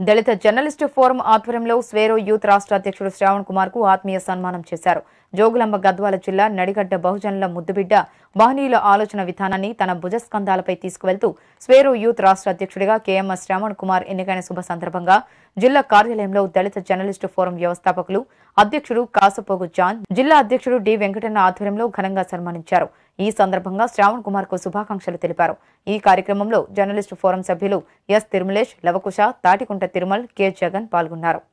దళిత journalist forum ఆధ్వర్యంలో Swaero youth రాష్ట్ర అధ్యక్షుడు శ్రావణ్ కుమార్ కు ఆత్మీయ సన్మానం చేశారు జోగులాంబ గద్వాల జిల్లా నడిగడ్డ బహుజనుల ముద్దుబిడ్డ మహనీయుల ఆలోచన విధానాన్ని తన భుజస్కంధాలపై తీసుకువెళ్తూ స్వేరో యూత్ రాష్ట్ర అధ్యక్షుడిగా కేఎంఎస్ శ్రావణ్ కుమార్ ఎన్నికైన శుభ సందర్భంగా జిల్లా కార్యాలయంలో దళిత జర్నలిస్టు ఫోరం వ్యవస్థాపకులు అధ్యక్షుడు కాసపోగు జాన్ జిల్లా అధ్యక్షుడు డి వెంకటన్న ఆధ్వర్యంలో ఘనంగా సన్మానించారు ఈ సందర్భంగా శ్రావణ్ కుమార్ కు శుభాకాంక్షలు తెలిపారు ఈ కార్యక్రమంలో జర్నలిస్టు ఫోరం సభ్యులు ఎస్ తిరుమలేష్ లవకుశ తాటికుంట తిరుమల్ కె జగన్ పాల్గొన్నారు